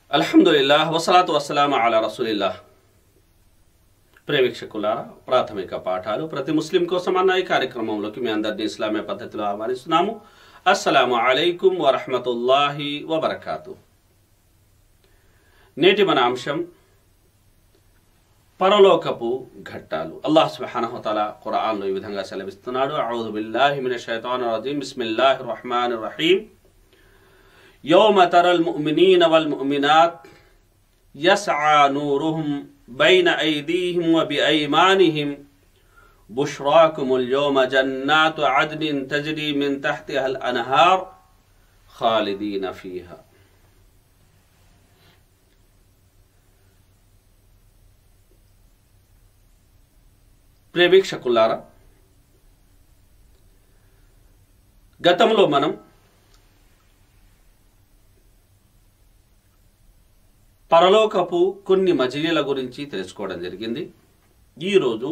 అల్హమ్దుల్లాహ్ వసలాతు వసలాం అలా రసూలిల్లాహ్ ప్రేవీక్షకులారా ప్రాథమిక పాఠాలు ప్రతి ముస్లిం కోసం అన్న ఈ కార్యక్రమంలోకి మీ అందరినీ ఇస్లామీ పద్ధతిలో ఆహ్వానిస్తున్నాము అస్సలాము అలైకుం వరహమతుల్లాహి వబర్కాతు నేటి మన అంశం పరలోకపు ఘట్టాలు అల్లాహ్ సుబ్హానహు తఆలా ఖురాన్లో ఈ విధంగా సెలవిస్తున్నాడు అఊదు బిల్లాహి మినష్ షైతానిర్ రజీం బిస్మిల్లాహిర్ రహమానిర్ రహీం يوم ترى المؤمنين والمؤمنات يسعى نورهم بين أيديهم وبأيمانهم بشراكم اليوم جنات عدن تجري من تحتها الأنهار خالدين فيها ప్రేవీక్షకులారా గతంలో మనం పరలోకపు కొన్ని మజిలీల గురించి తెలుసుకోవడం జరిగింది ఈరోజు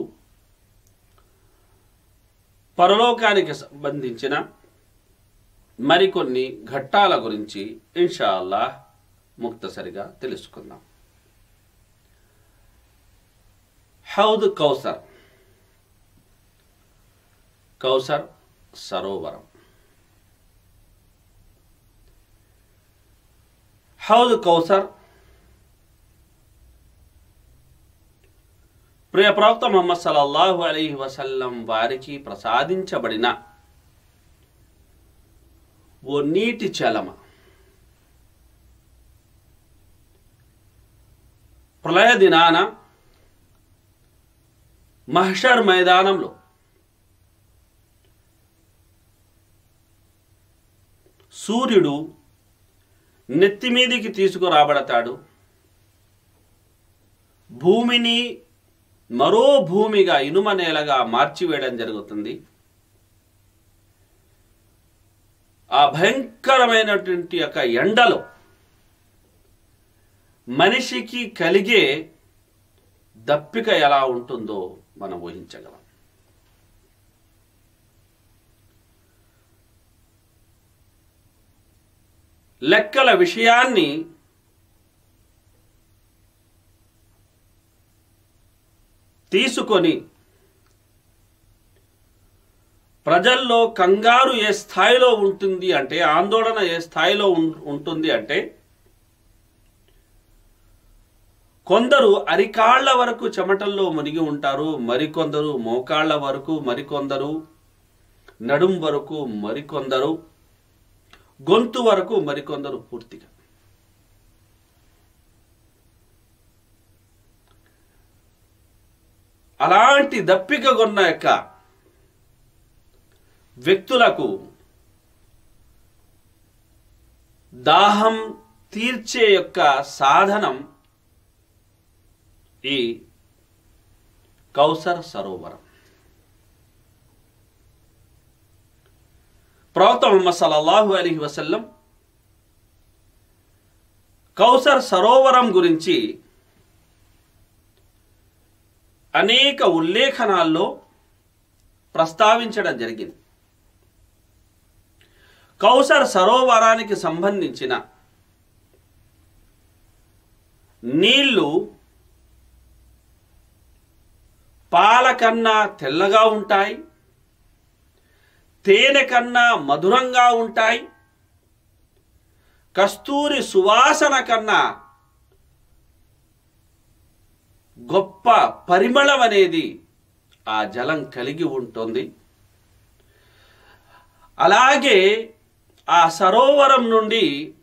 పరలోకానికి సంబంధించిన మరికొన్ని ఘట్టాల గురించి ఇన్షా అల్లాహ్ ముక్తసరిగా తెలుసుకుందాం హౌద్ కౌసర్ కౌసర్ సరోవరం హౌద్ కౌసర్ ప్రియ ప్రవక్త ముహమ్మద్ సల్లల్లాహు అలైహి వసల్లం వారికి ప్రసాదించబడిన ఓ నీటి చలమ ప్రళయ దినాన మహషర్ మైదానంలో సూర్యుడు నెత్తిమీదికి తీసుకురాబడతాడు భూమిని మరో భూమిగా ఇనుమ నేలగా మార్చివేయడం జరుగుతుంది ఆ భయంకరమైనటువంటి యొక్క ఎండలో మనిషికి కలిగే దప్పిక ఎలా ఉంటుందో మనం ఊహించగలం లెక్కల విషయాన్ని తీసుకొని ప్రజల్లో కంగారు ఏ స్థాయిలో ఉంటుంది అంటే ఆందోళన ఏ స్థాయిలో ఉం- ఉంటుంది అంటే కొందరు అరికాళ్ల వరకు చెమటల్లో మునిగి ఉంటారు మరికొందరు మోకాళ్ల వరకు మరికొందరు నడుం వరకు మరికొందరు గొంతు వరకు మరికొందరు పూర్తిగా అలాంటి దప్పిక కొన్న యొక్క వ్యక్తులకు దాహం తీర్చే యొక్క సాధనం ఈ కౌసర్ సరోవరం ప్రవక్త ముహమ్మద్ సల్లల్లాహు అలీహి వసల్లం కౌసర్ సరోవరం గురించి అనేక ఉల్లేఖనాల్లో ప్రస్తావించడం జరిగింది కౌసర్ సరోవరానికి సంబంధించిన నీళ్లు పాల కన్నా తెల్లగా ఉంటాయి తేనె కన్నా మధురంగా ఉంటాయి కస్తూరి సువాసన కన్నా గొప్ప పరిమళం అనేది ఆ జలం కలిగి ఉంటుంది అలాగే ఆ సరోవరం నుండి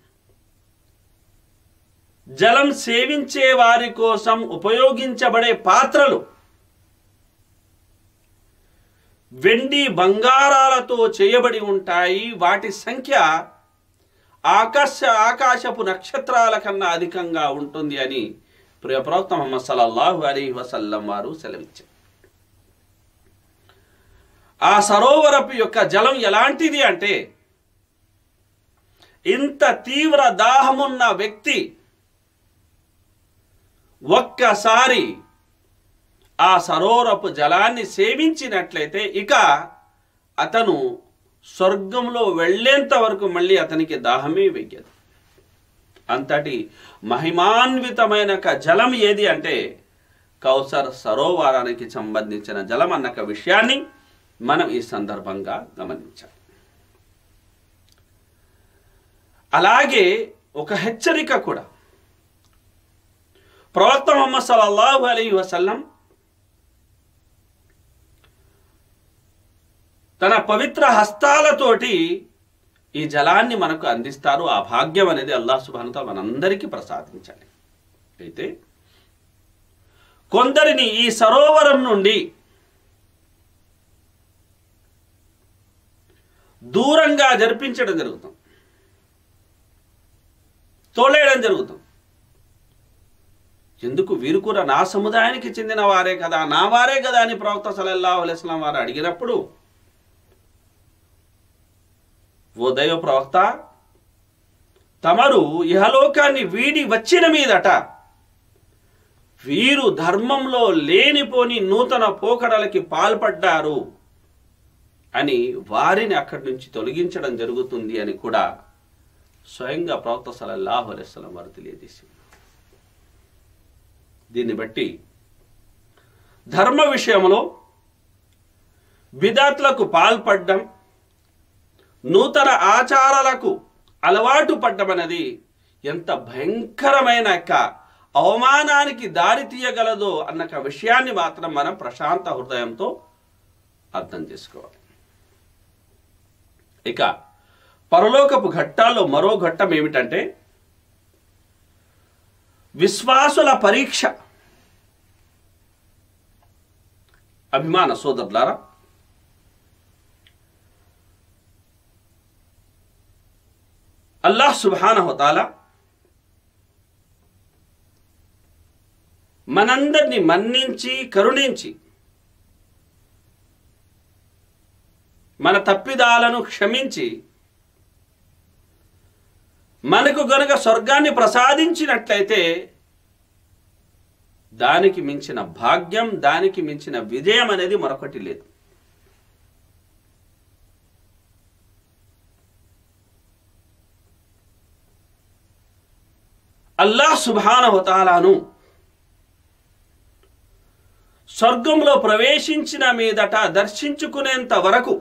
జలం సేవించే వారి కోసం ఉపయోగించబడే పాత్రలు వెండి బంగారాలతో చేయబడి ఉంటాయి వాటి సంఖ్య ఆకాశ ఆకాశపు నక్షత్రాల కన్నా అధికంగా ఉంటుంది అని ప్రియ ప్రవక్త ముహమ్మద్ సల్లల్లాహు అలీ వసల్లం వారు సెలవిచ్చారు ఆ సరోవరపు యొక్క జలం ఎలాంటిది అంటే ఇంత తీవ్ర దాహమున్న వ్యక్తి ఒక్కసారి ఆ సరోవరపు జలాన్ని సేవించినట్లయితే ఇక అతను స్వర్గంలో వెళ్ళేంత వరకు మళ్ళీ అతనికి దాహమే వెయ్యదు అంతటి మహిమాన్వితమైన ఒక జలం ఏది అంటే కౌసర్ సరోవరానికి సంబంధించిన జలం అన్న ఒక విషయాన్ని మనం ఈ సందర్భంగా గమనించాలి అలాగే ఒక హెచ్చరిక కూడా ప్రవక్త ముహమ్మద్ సల్లల్లాహు అలీ వసల్లం తన పవిత్ర హస్తాలతోటి ఈ జలాన్ని మనకు అందిస్తారు ఆ భాగ్యం అనేది అల్లాహ్ సుబానుతో మనందరికీ ప్రసాదించాలి అయితే కొందరిని ఈ సరోవరం నుండి దూరంగా జరిపించడం జరుగుతుంది తోలేయడం జరుగుతుంది ఎందుకు వీరు కూడా నా సముదాయానికి చెందిన వారే కదా నా వారే కదా అని ప్రవక్త సలల్లాహు అలైస్లాం వారు అడిగినప్పుడు ఓ దైవ ప్రవక్త తమరు ఇహలోకాన్ని వీడి వచ్చిన మీదట వీరు ధర్మంలో లేనిపోని నూతన పోకడలకి పాల్పడ్డారు అని వారిని అక్కడి నుంచి తొలగించడం జరుగుతుంది అని కూడా స్వయంగా ప్రవక్త సలల్లాహు అలైస్లం వారు తెలియజేసింది దీన్ని బట్టి ధర్మ విషయంలో బిదాత్లకు పాల్పడ్డం నూతన ఆచారాలకు అలవాటు పడ్డం అనేది ఎంత భయంకరమైన యొక్క అవమానానికి దారి తీయగలదో అన్న ఒక విషయాన్ని మాత్రం మనం ప్రశాంత హృదయంతో అర్థం చేసుకోవాలి ఇక పరలోకపు ఘట్టాల్లో మరో ఘట్టం ఏమిటంటే విశ్వాసుల పరీక్ష అభిమాన సోదరులారా అల్లాహ్ సుబానహతాల మనందరినీ మన్నించి కరుణించి మన తప్పిదాలను క్షమించి మనకు గనుక స్వర్గాన్ని ప్రసాదించినట్లయితే దానికి మించిన భాగ్యం దానికి మించిన విజయం అనేది మరొకటి లేదు అల్లాహ్ సుభానహతాలాను స్వర్గంలో ప్రవేశించిన మీదట దర్శించుకునేంత వరకు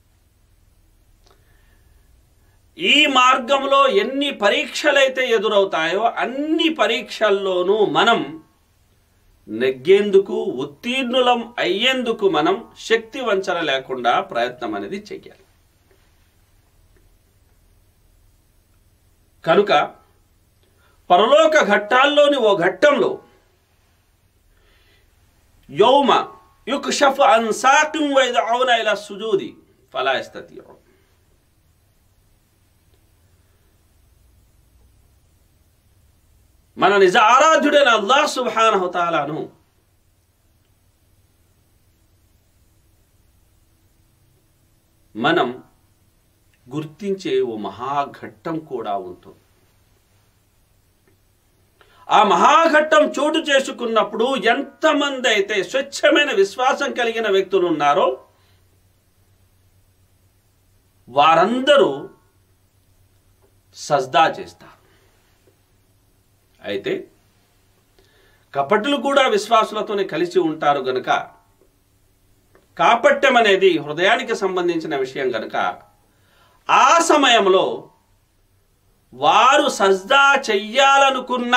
ఈ మార్గంలో ఎన్ని పరీక్షలైతే ఎదురవుతాయో అన్ని పరీక్షల్లోనూ మనం నెగ్గేందుకు ఉత్తీర్ణులం అయ్యేందుకు మనం శక్తి వంచన లేకుండా ప్రయత్నం అనేది చెయ్యాలి కనుక పరలోక ఘట్టాల్లోని ఓ ఘట్టంలో యౌమ యుక్షఫ్ అన్ సాకిం వైదౌన ఇలా సుజూది ఫలా యస్తతియు మన నిజ ఆరాధ్యుడైన అల్లాహ్ సుబ్హానహు తాలాను మనం గుర్తించే ఓ మహాఘట్టం కూడా ఉంటుంది ఆ మహాఘట్టం చోటు చేసుకున్నప్పుడు ఎంతమంది అయితే స్వచ్ఛమైన విశ్వాసం కలిగిన వ్యక్తులు ఉన్నారో వారందరూ సజ్దా చేస్తారు అయితే కపటులు కూడా విశ్వాసులతోనే కలిసి ఉంటారు గనుక కాపట్యం అనేది హృదయానికి సంబంధించిన విషయం గనుక ఆ సమయంలో వారు సజ్దా చెయ్యాలనుకున్న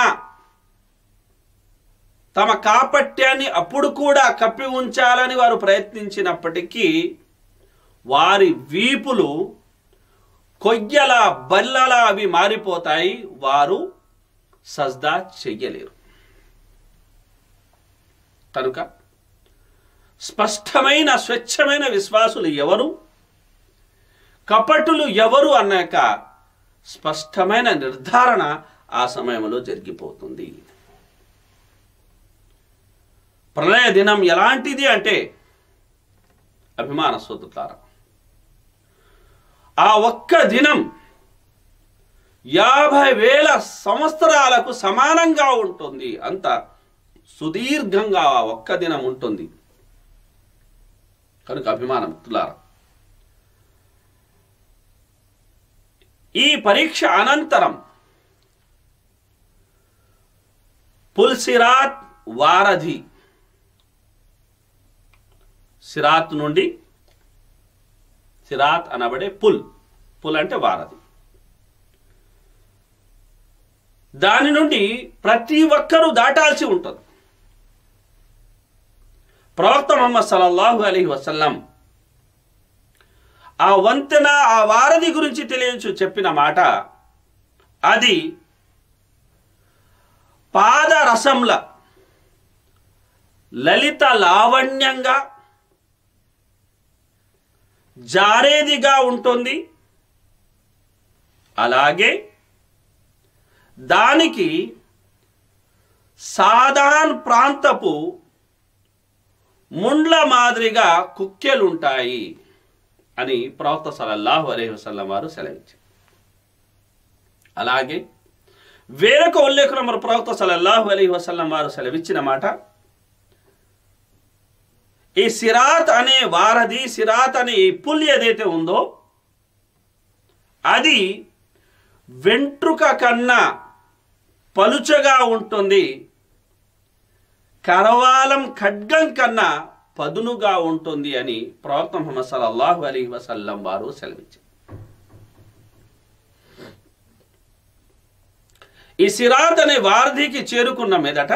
తమ కాపట్యాన్ని అప్పుడు కూడా కప్పి ఉంచాలని వారు ప్రయత్నించినప్పటికీ వారి వీపులు కొయ్యల బల్లల అవి మారిపోతాయి వారు సజ్దా చెయ్యలేరు కనుక స్పష్టమైన స్వచ్ఛమైన విశ్వాసులు ఎవరు కపటులు ఎవరు అన్నాక స్పష్టమైన నిర్ధారణ ఆ సమయంలో జరిగిపోతుంది ప్రళయ దినం ఎలాంటిది అంటే అభిమాన సోదరులారా ఆ ఒక్క దినం యాభై వేల సంవత్సరాలకు సమానంగా ఉంటుంది అంత సుదీర్ఘంగా ఆ ఒక్క దినం ఉంటుంది కనుక అభిమానం తులారా ఈ పరీక్ష అనంతరం పుల్ సిరాత్ వారధి సిరాత్ నుండి సిరాత్ అనబడే పుల్ పుల్ అంటే వారధి దాని నుండి ప్రతి ఒక్కరూ దాటాల్సి ఉంటుంది ప్రవక్త మొహమ్మద్ సల్లల్లాహు అలీ వసల్లం ఆ వంతెన ఆ వారధి గురించి తెలియచు చెప్పిన మాట అది పాదరసంల లలిత లావణ్యంగా జారేదిగా ఉంటుంది అలాగే దానికి సాధారణ ప్రాంతపు ముండ్ల మాదిరిగా కుక్కెలుంటాయి అని ప్రవక్త సలల్లాహు అలైహి వసల్లం వారు సెలవించారు అలాగే వేరొక ఉల్లేఖనం మన ప్రవక్త సలల్లాహు అలైహి వసల్లం వారు సెలవిచ్చిన మాట ఈ సిరాత్ అనే వారధి సిరాత్ అనే ఈ పుల్ ఏదైతే ఉందో అది వెంట్రుక కన్నా పలుచగా ఉంటుంది కరవాలం ఖడ్గం కన్నా పదునుగా ఉంటుంది అని ప్రవక్త ముహమ్మద్ సల్లల్లాహు అలీ వసల్లం వారు సెలవించారు ఈ సిరాత్ అనే వారధికి చేరుకున్న మీదట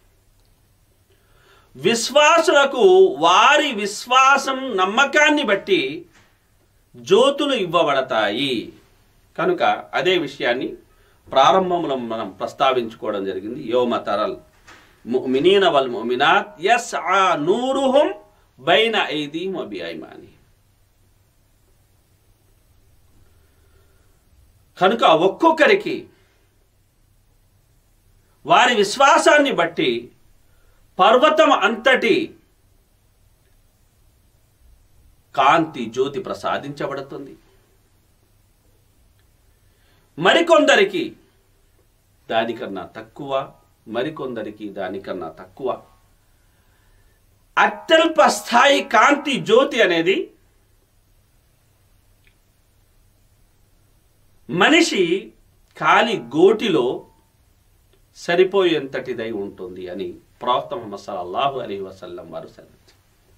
విశ్వాసులకు వారి విశ్వాసం నమ్మకాన్ని బట్టి జ్యోతులు ఇవ్వబడతాయి కనుక అదే విషయాన్ని ప్రారంభంలో మనం ప్రస్తావించుకోవడం జరిగింది యోమ తరల్ ముమినీన వల్ ముమినాత్ యస్ ఆ నూరుహుం బైన ఐదీం అబి ఐమాని కనుక ఒక్కొక్కరికి వారి విశ్వాసాన్ని బట్టి పర్వతం అంతటి కాంతి జ్యోతి ప్రసాదించబడుతుంది మరికొందరికి దానికన్నా తక్కువ మరికొందరికి దానికన్నా తక్కువ అత్యల్ప స్థాయి కాంతి జ్యోతి అనేది మనిషి కాలి గోటిలో సరిపోయేంతటిదై ఉంటుంది అని ప్రవక్త ముహమ్మద్ సల్లల్లాహు అలీ వసల్లం వారు సెలవించారు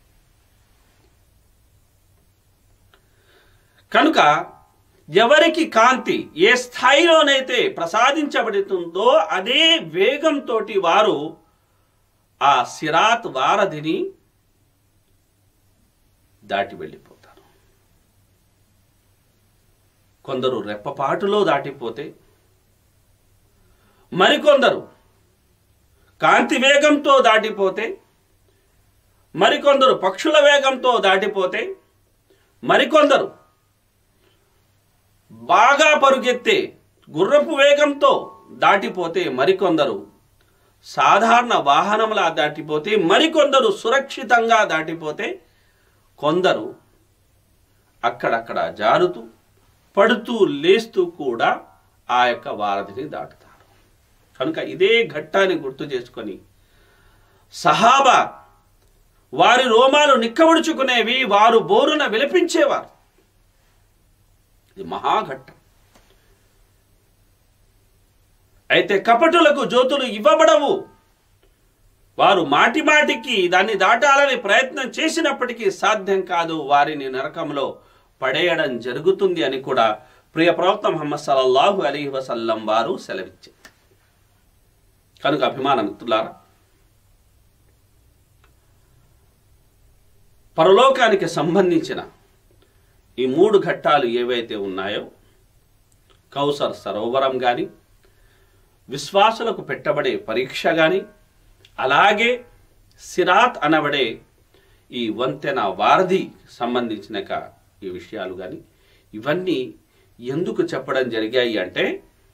కనుక ఎవరికి కాంతి ఏ స్థాయిలోనైతే ప్రసాదించబడుతుందో అదే వేగంతో వారు ఆ సిరాత్ వారధిని దాటి వెళ్ళిపోతారు కొందరు రెప్పపాటులో దాటిపోతే మరికొందరు కాంతి వేగంతో దాటిపోతే మరికొందరు పక్షుల వేగంతో దాటిపోతే మరికొందరు బాగా పరుగెత్తే గుర్రపు వేగంతో దాటిపోతే మరికొందరు సాధారణ వాహనంలా దాటిపోతే మరికొందరు సురక్షితంగా దాటిపోతే కొందరు అక్కడక్కడ జారుతూ పడుతూ లేస్తూ కూడా ఆ యొక్క వారధిని దాటుతారు కనుక ఇదే ఘట్టాన్ని గుర్తు చేసుకొని సహాబా వారి రోమాలు నిక్కబడుచుకునేవి వారు బోరున విలపించేవారు ఇది మహాఘట్టం అయితే కపటులకు జ్యోతులు ఇవ్వబడవు వారు మాటి మాటికి దాన్ని దాటాలని ప్రయత్నం చేసినప్పటికీ సాధ్యం కాదు వారిని నరకంలో పడేయడం జరుగుతుంది అని కూడా ప్రియ ప్రవక్త ముహమ్మద్ సల్లల్లాహు అలీ వసల్లం వారు సెలవిచ్చారు కనుక అభిమాన మిత్రులారా పరలోకానికి సంబంధించిన ఈ మూడు ఘట్టాలు ఏవైతే ఉన్నాయో కౌసర్ సరోవరం కానీ విశ్వాసులకు పెట్టబడే పరీక్ష కానీ అలాగే సిరాత్ అనబడే ఈ వంతెన వారధి సంబంధించిన క- ఈ విషయాలు కానీ ఇవన్నీ ఎందుకు చెప్పడం జరిగాయి అంటే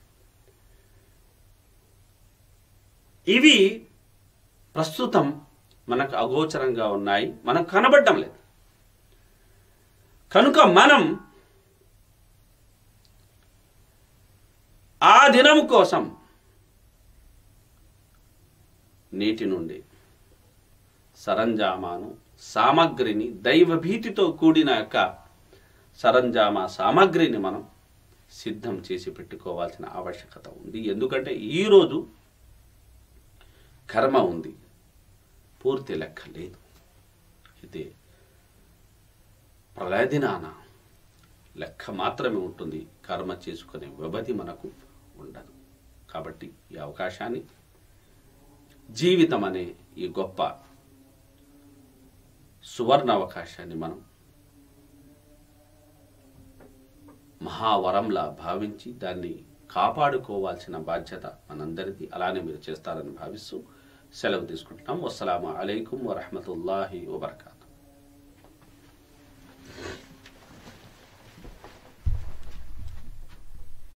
ఇవి ప్రస్తుతం మనకు అగోచరంగా ఉన్నాయి మనకు కనబడడం లేదు కనుక మనం ఆ దినం కోసం నీటి నుండి సరంజామాను సామగ్రిని దైవభీతితో కూడిన యొక్క సరంజామా సామగ్రిని మనం సిద్ధం చేసి పెట్టుకోవాల్సిన ఆవశ్యకత ఉంది ఎందుకంటే ఈరోజు కర్మ ఉంది పూర్తి లెక్క లేదు అయితే ప్రళయ దినాన లెక్క మాత్రమే ఉంటుంది కర్మ చేసుకునే వ్యవధి మనకు ఉండదు కాబట్టి ఈ అవకాశాన్ని జీవితం అనే ఈ గొప్ప సువర్ణ అవకాశాన్ని మనం మహావరంలా భావించి దాన్ని కాపాడుకోవాల్సిన బాధ్యత మనందరిది అలానే మీరు చేస్తారని భావిస్తూ సెలవు తీసుకుంటున్నాం వస్సలాము అలైకుం వరహమతుల్లాహి వబర్కాతు